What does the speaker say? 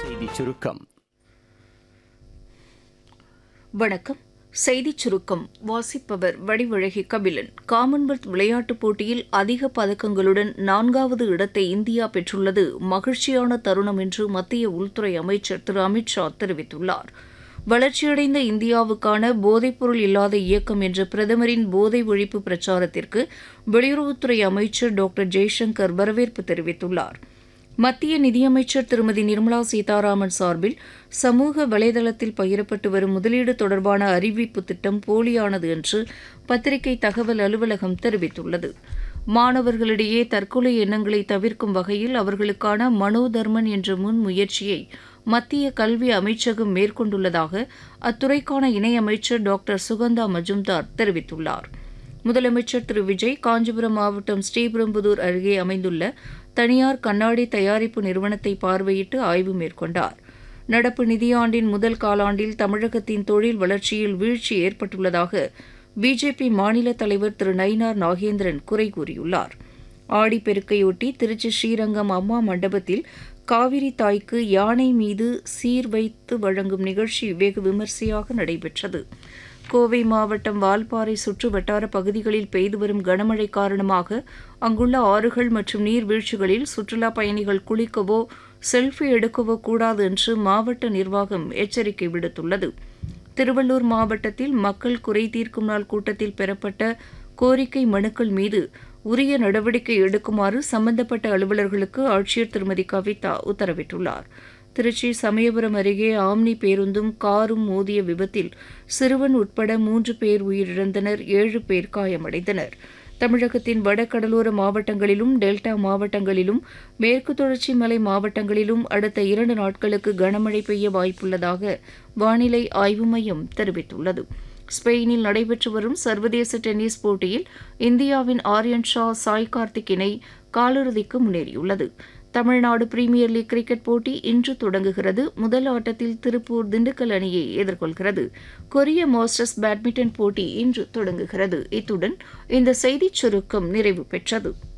செய்திச் சுருக்கம் வணக்கம் செய்திச் சுருக்கம் வாசிப்பவர் வடிவழகி கபிலன் காமன்வெல்த் விளையாட்டுப் போட்டியில் அதிக பதக்கங்களுடன் நான்காவது இடத்தை இந்தியா பெற்றுள்ளது மகிழ்ச்சியான தருணம் என்று மத்திய உள்துறை அமைச்சர் திரு அமித் ஷா தெரிவித்துள்ளார் வளர்ச்சியடைந்த இந்தியாவுக்கான போதைப்பொருள் இல்லாத இயக்கம் என்ற பிரதமரின் போதை ஒழிப்பு பிரச்சாரத்திற்கு வெளியுறவுத்துறை அமைச்சர் டாக்டர் ஜெய்சங்கர் வரவேற்பு தெரிவித்துள்ளார் மத்திய நிதியமைச்சர் திருமதி நிர்மலா சீதாராமன் சார்பில் சமூக வலைதளத்தில் பகிரப்பட்டு வரும் முதலீடு தொடர்பான அறிவிப்பு திட்டம் போலியானது என்று பத்திரிகை தகவல் அலுவலகம் தெரிவித்துள்ளது மாணவர்களிடையே தற்கொலை எண்ணங்களை தவிர்க்கும் வகையில் அவர்களுக்கான மனோதர்மன் என்ற முன்முயற்சியை மத்திய கல்வி அமைச்சகம் மேற்கொண்டுள்ளதாக அத்துறைக்கான இணையமைச்சர் டாக்டர் சுகந்தா மஜும்தார் தெரிவித்துள்ளார் முதலமைச்சர் திரு விஜய் காஞ்சிபுரம் மாவட்டம் ஸ்ரீபெரும்புதூர் அருகே அமைந்துள்ள தனியார் கண்ணாடி தயாரிப்பு நிறுவனத்தை பார்வையிட்டு ஆய்வு மேற்கொண்டார் நடப்பு நிதியாண்டின் முதல் காலாண்டில் தமிழகத்தின் தொழில் வளர்ச்சியில் வீழ்ச்சி ஏற்பட்டுள்ளதாக பிஜேபி மாநில தலைவர் திரு நயினார் நாகேந்திரன் குறை கூறியுள்ளார் ஆடிப்பெருக்கையொட்டி திருச்சி ஸ்ரீரங்கம் அம்மா மண்டபத்தில் காவிரி தாய்க்கு யானை மீது சீர் வைத்து வழங்கும் நிகழ்ச்சி வெகு விமரிசையாக நடைபெற்றது கோவை மாவட்டம் வால்பாறை சுற்று வட்டார பகுதிகளில் பெய்து வரும் கனமழை காரணமாக அங்குள்ள ஆறுகள் மற்றும் நீர்வீழ்ச்சிகளில் சுற்றுலா பயணிகள் குளிக்கவோ செல்ஃபி எடுக்கவோ கூடாது என்று மாவட்ட நிர்வாகம் எச்சரிக்கை விடுத்துள்ளது திருவள்ளூர் மாவட்டத்தில் மக்கள் குறை தீர்க்கும் நாள் கூட்டத்தில் பெறப்பட்ட கோரிக்கை மனுக்கள் மீது உரிய நடவடிக்கை எடுக்குமாறு சம்பந்தப்பட்ட அலுவலர்களுக்கு ஆட்சியர் திருமதி கவிதா உத்தரவிட்டுள்ளார் திருச்சி சமயபுரம் அருகே ஆம்னி பேருந்தும் காரும் மோதிய விபத்தில் சிறுவன் உட்பட மூன்று பேர் உயிரிழந்தனர் ஏழு பேர் காயமடைந்தனர் தமிழகத்தின் வடகடலோர மாவட்டங்களிலும் டெல்டா மாவட்டங்களிலும் மேற்கு தொடர்ச்சி மலை மாவட்டங்களிலும் அடுத்த இரண்டு நாட்களுக்கு கனமழை பெய்ய வாய்ப்புள்ளதாக வானிலை ஆய்வு மையம் தெரிவித்துள்ளது ஸ்பெயினில் நடைபெற்று வரும் சர்வதேச டென்னிஸ் போட்டியில் இந்தியாவின் ஆரியன் ஷா சாய் கார்த்திக் இணை காலிறுதிக்கு முன்னேறியுள்ளது தமிழ்நாடு பிரீமியர் லீக் கிரிக்கெட் போட்டி இன்று தொடங்குகிறது முதல் ஆட்டத்தில் திருப்பூர் திண்டுக்கல் அணியை எதிர்கொள்கிறது கொரிய மாஸ்டர்ஸ் பேட்மிண்டன் போட்டி இன்று தொடங்குகிறது இத்துடன் இந்த செய்திச் சுருக்கம் நிறைவு பெற்றது